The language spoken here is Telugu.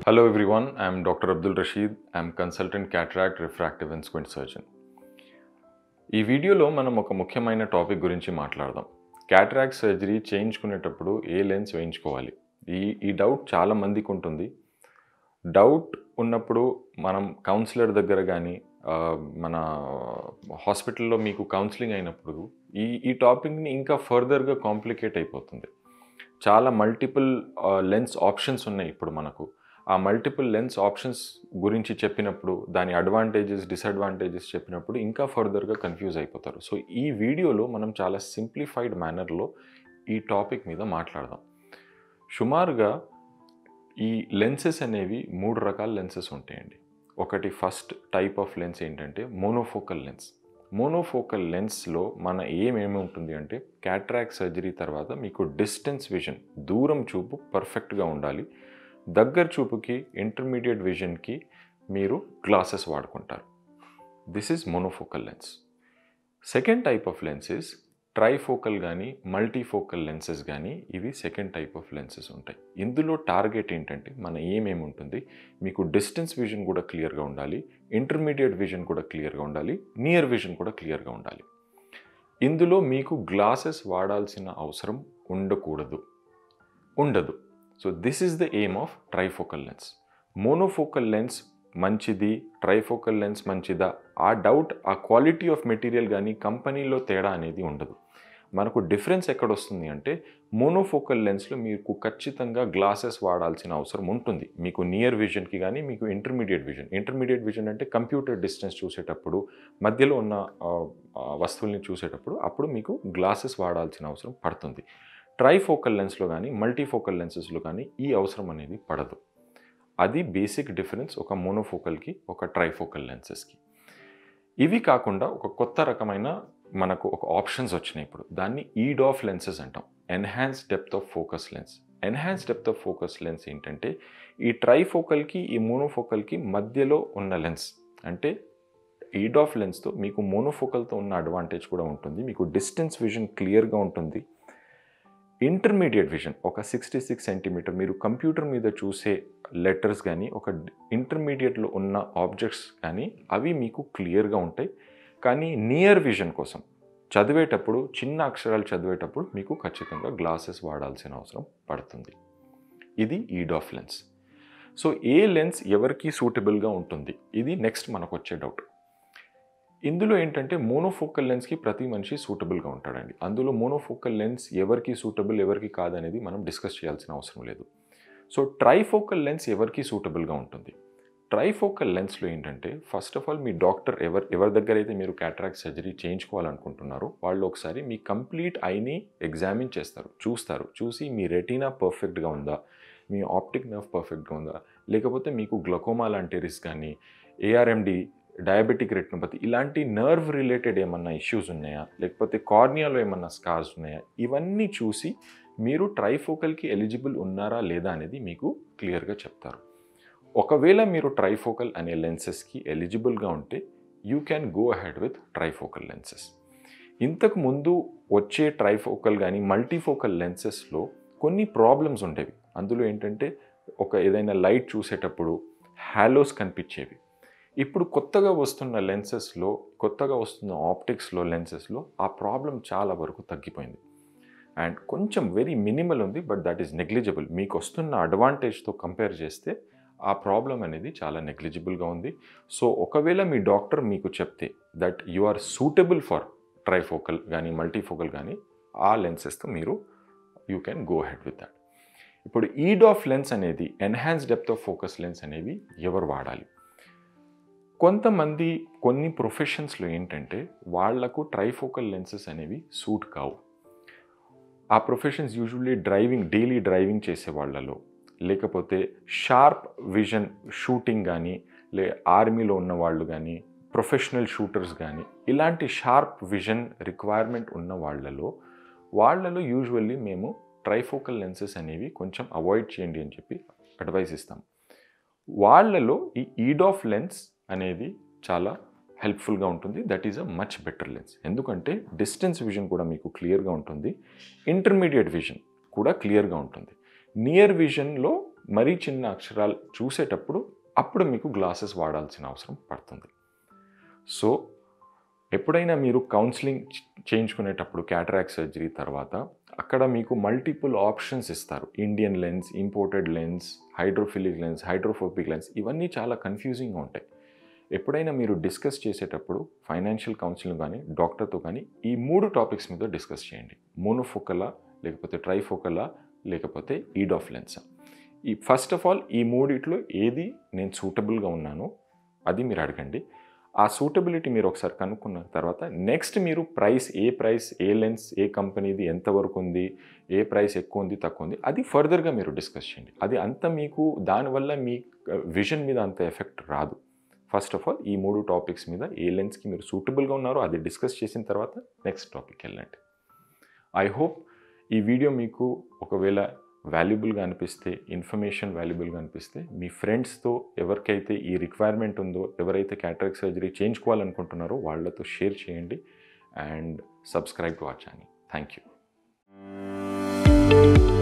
Hello everyone, I am Dr. Abdul Rashid. I am consultant cataract, refractive and squint surgeon. ఈ వీడియోలో మనం ఒక ముఖ్యమైన టాపిక్ గురించి మాట్లాడదాం క్యాటరాక్ట్ సర్జరీ చేయించుకునేటప్పుడు ఏ లెన్స్ వేయించుకోవాలి ఈ ఈ డౌట్ చాలా మందికి ఉంటుంది డౌట్ ఉన్నప్పుడు మనం కౌన్సిలర్ దగ్గర కానీ మన హాస్పిటల్లో మీకు కౌన్సిలింగ్ అయినప్పుడు ఈ ఈ టాపిక్ని ఇంకా ఫర్దర్గా కాంప్లికేట్ అయిపోతుంది చాలా మల్టిపుల్ లెన్స్ ఆప్షన్స్ ఉన్నాయి ఇప్పుడు మనకు ఆ మల్టిపుల్ లెన్స్ ఆప్షన్స్ గురించి చెప్పినప్పుడు దాని అడ్వాంటేజెస్ డిసడ్వాంటేజెస్ చెప్పినప్పుడు ఇంకా ఫర్దర్గా కన్ఫ్యూజ్ అయిపోతారు సో ఈ వీడియోలో మనం చాలా సింప్లిఫైడ్ మేనర్లో ఈ టాపిక్ మీద మాట్లాడదాం సుమారుగా ఈ లెన్సెస్ అనేవి మూడు రకాల లెన్సెస్ ఉంటాయండి ఒకటి ఫస్ట్ టైప్ ఆఫ్ లెన్స్ ఏంటంటే మోనోఫోకల్ లెన్స్ మోనోఫోకల్ లెన్స్లో మన ఏమేమి ఉంటుంది అంటే క్యాట్రాక్ సర్జరీ తర్వాత మీకు డిస్టెన్స్ విజన్ దూరం చూపు పర్ఫెక్ట్గా ఉండాలి దగ్గర చూపుకి ఇంటర్మీడియట్ విజన్కి మీరు గ్లాసెస్ వాడుకుంటారు this is monofocal lens second type of lenses trifocal కానీ మల్టీఫోకల్ లెన్సెస్ కానీ ఇవి సెకండ్ టైప్ ఆఫ్ లెన్సెస్ ఉంటాయి ఇందులో టార్గెట్ ఏంటంటే మన ఏమేమి ఉంటుంది మీకు డిస్టెన్స్ విజన్ కూడా క్లియర్గా ఉండాలి ఇంటర్మీడియట్ విజన్ కూడా క్లియర్గా ఉండాలి నియర్ విజన్ కూడా క్లియర్గా ఉండాలి ఇందులో మీకు గ్లాసెస్ వాడాల్సిన అవసరం ఉండకూడదు ఉండదు so this is the aim of trifocal lens monofocal lens మంచిది ట్రైఫోకల్ లెన్స్ మంచిదా ఆ డౌట్ ఆ క్వాలిటీ ఆఫ్ మెటీరియల్ కానీ కంపెనీలో తేడా అనేది ఉండదు మనకు డిఫరెన్స్ ఎక్కడ వస్తుంది అంటే మోనోఫోకల్ లెన్స్లో మీకు ఖచ్చితంగా గ్లాసెస్ వాడాల్సిన అవసరం ఉంటుంది మీకు నియర్ విజన్కి కానీ మీకు ఇంటర్మీడియట్ విజన్ ఇంటర్మీడియట్ విజన్ అంటే కంప్యూటర్ డిస్టెన్స్ చూసేటప్పుడు మధ్యలో ఉన్న వస్తువుల్ని చూసేటప్పుడు అప్పుడు మీకు గ్లాసెస్ వాడాల్సిన అవసరం పడుతుంది ట్రైఫోకల్ లెన్స్లో కానీ మల్టీఫోకల్ లెన్సెస్లో కానీ ఈ అవసరం అనేది పడదు అది బేసిక్ డిఫరెన్స్ ఒక మోనోఫోకల్కి ఒక ట్రైఫోకల్ లెన్సెస్కి ఇవి కాకుండా ఒక కొత్త రకమైన మనకు ఒక ఆప్షన్స్ వచ్చినాయి ఇప్పుడు దాన్ని ఈడ్ ఆఫ్ లెన్సెస్ అంటాం enhance depth of focus lens enhance depth of focus lens ఏంటంటే ఈ ట్రైఫోకల్కి ఈ మోనోఫోకల్కి మధ్యలో ఉన్న లెన్స్ అంటే ఈడ్ ఆఫ్ లెన్స్తో మీకు మోనోఫోకల్తో ఉన్న అడ్వాంటేజ్ కూడా ఉంటుంది మీకు డిస్టెన్స్ విజన్ క్లియర్గా ఉంటుంది ఇంటర్మీడియట్ విజన్ ఒక సిక్స్టీ సిక్స్ సెంటీమీటర్ మీరు కంప్యూటర్ మీద చూసే లెటర్స్ కానీ ఒక ఇంటర్మీడియట్లో ఉన్న ఆబ్జెక్ట్స్ కానీ అవి మీకు క్లియర్గా ఉంటాయి కానీ నియర్ విజన్ కోసం చదివేటప్పుడు చిన్న అక్షరాలు చదివేటప్పుడు మీకు ఖచ్చితంగా గ్లాసెస్ వాడాల్సిన అవసరం పడుతుంది ఇది ఈడ్ ఆఫ్ లెన్స్ సో ఏ లెన్స్ ఎవరికి సూటబుల్గా ఉంటుంది ఇది నెక్స్ట్ మనకు వచ్చే డౌట్ ఇందులో ఏంటంటే మోనోఫోకల్ లెన్స్కి ప్రతి మనిషి సూటబుల్గా ఉంటాడండి అందులో మోనోఫోకల్ లెన్స్ ఎవరికి సూటబుల్ ఎవరికి కాదనేది మనం డిస్కస్ చేయాల్సిన అవసరం లేదు సో ట్రైఫోకల్ లెన్స్ ఎవరికి సూటబుల్గా ఉంటుంది ట్రైఫోకల్ లెన్స్లో ఏంటంటే ఫస్ట్ ఆఫ్ ఆల్ మీ డాక్టర్ ఎవరు ఎవరి దగ్గర అయితే మీరు క్యాటరాక్ట్ సర్జరీ చేయించుకోవాలనుకుంటున్నారో వాళ్ళు ఒకసారి మీ కంప్లీట్ ఐని ఎగ్జామిన్ చేస్తారు చూస్తారు చూసి మీ రెటీనా పర్ఫెక్ట్గా ఉందా మీ ఆప్టిక్ నర్వ్ పర్ఫెక్ట్గా ఉందా లేకపోతే మీకు గ్లకోమా లాంటి రిస్క్ కానీ ఏఆర్ఎండి డయాబెటిక్ రెటినోపతి ఇలాంటి నర్వ్ రిలేటెడ్ ఏమన్నా ఇష్యూస్ ఉన్నాయా లేకపోతే కార్నియాలో ఏమన్నా స్కార్స్ ఉన్నాయా ఇవన్నీ చూసి మీరు ట్రైఫోకల్కి ఎలిజిబుల్ ఉన్నారా లేదా అనేది మీకు క్లియర్గా చెప్తారు ఒకవేళ మీరు ట్రైఫోకల్ అనే లెన్సెస్కి ఎలిజిబుల్గా ఉంటే you can go ahead with trifocal lenses ఇంతకు ముందు వచ్చే ట్రైఫోకల్ కానీ మల్టీఫోకల్ లెన్సెస్లో కొన్ని ప్రాబ్లమ్స్ ఉండేవి అందులో ఏంటంటే ఒక ఏదైనా లైట్ చూసేటప్పుడు హ్యాలోస్ కనిపించేవి ఇప్పుడు కొత్తగా వస్తున్న లెన్సెస్లో కొత్తగా వస్తున్న ఆప్టిక్స్లో లెన్సెస్లో ఆ ప్రాబ్లం చాలా వరకు తగ్గిపోయింది అండ్ కొంచెం వెరీ మినిమల్ ఉంది బట్ దట్ ఈస్ నెగ్లిజిబుల్ మీకు వస్తున్న అడ్వాంటేజ్తో కంపేర్ చేస్తే ఆ ప్రాబ్లం అనేది చాలా నెగ్లిజిబుల్గా ఉంది సో ఒకవేళ మీ డాక్టర్ మీకు చెప్తే that you are suitable for trifocal కానీ మల్టీఫోకల్ కానీ ఆ లెన్సెస్తో మీరు you can go head with that ఇప్పుడు ఈడ్ ఆఫ్ లెన్స్ అనేది enhance depth of focus lens అనేవి ఎవరు వాడాలి కొంతమంది కొన్ని ప్రొఫెషన్స్లో ఏంటంటే వాళ్లకు ట్రైఫోకల్ లెన్సెస్ అనేవి సూట్ కావు ఆ professions usually driving daily driving చేసే వాళ్ళలో లేకపోతే షార్ప్ విజన్ షూటింగ్ కానీ లే ఆర్మీలో ఉన్న వాళ్ళు కానీ ప్రొఫెషనల్ షూటర్స్ కానీ ఇలాంటి షార్ప్ విజన్ రిక్వైర్మెంట్ ఉన్న వాళ్ళలో వాళ్ళలో యూజువల్లీ మేము ట్రైఫోకల్ లెన్సెస్ అనేవి కొంచెం అవాయిడ్ చేయండి అని చెప్పి అడ్వైస్ ఇస్తాం వాళ్ళలో ఈ ఈడ్ ఆఫ్ లెన్స్ అనేది చాలా హెల్ప్ఫుల్గా ఉంటుంది that is a much better lens ఎందుకంటే డిస్టెన్స్ విజన్ కూడా మీకు క్లియర్గా ఉంటుంది ఇంటర్మీడియట్ విజన్ కూడా క్లియర్గా ఉంటుంది నియర్ విజన్లో మరీ చిన్న అక్షరాలు చూసేటప్పుడు అప్పుడు మీకు గ్లాసెస్ వాడాల్సిన అవసరం పడుతుంది సో ఎప్పుడైనా మీరు కౌన్సిలింగ్ చేయించుకునేటప్పుడు క్యాటరాక్ సర్జరీ తర్వాత అక్కడ మీకు మల్టిపుల్ ఆప్షన్స్ ఇస్తారు Indian lens imported lens hydrophilic lens hydrophobic lens ఇవన్నీ చాలా కన్ఫ్యూజింగ్గా ఉంటాయి ఎప్పుడైనా మీరు డిస్కస్ చేసేటప్పుడు ఫైనాన్షియల్ కౌన్సిలింగ్ కానీ డాక్టర్తో కానీ ఈ మూడు టాపిక్స్ మీద డిస్కస్ చేయండి మోనోఫోకలా లేకపోతే ట్రైఫోకలా లేకపోతే ఈడ్ ఆఫ్ లెన్స్ ఈ ఫస్ట్ ఆఫ్ ఆల్ ఈ మూడిట్లో ఏది నేను సూటబుల్గా ఉన్నానో అది మీరు అడగండి ఆ సూటబిలిటీ మీరు ఒకసారి కనుక్కున్న తర్వాత నెక్స్ట్ మీరు ప్రైస్ ఏ ప్రైస్ ఏ లెన్స్ ఏ కంపెనీది ఎంతవరకు ఉంది ఏ ప్రైస్ ఎక్కువ ఉంది తక్కువ ఉంది అది ఫర్దర్గా మీరు డిస్కస్ చేయండి అది అంత మీకు దానివల్ల మీ విజన్ మీద అంత ఎఫెక్ట్ రాదు ఫస్ట్ ఆఫ్ ఆల్ ఈ మూడు టాపిక్స్ మీద ఏ లెన్స్కి మీరు సూటబుల్గా ఉన్నారో అది డిస్కస్ చేసిన తర్వాత నెక్స్ట్ టాపిక్ వెళ్ళండి ఐ హోప్ ఈ వీడియో మీకు ఒకవేళ వాల్యుబుల్గా అనిపిస్తే ఇన్ఫర్మేషన్ వాల్యుబుల్గా అనిపిస్తే మీ ఫ్రెండ్స్తో ఎవరికైతే ఈ రిక్వైర్మెంట్ ఉందో ఎవరైతే క్యాటరాక్ సర్జరీ చేయించుకోవాలనుకుంటున్నారో వాళ్ళతో షేర్ చేయండి and subscribe to our channel thank you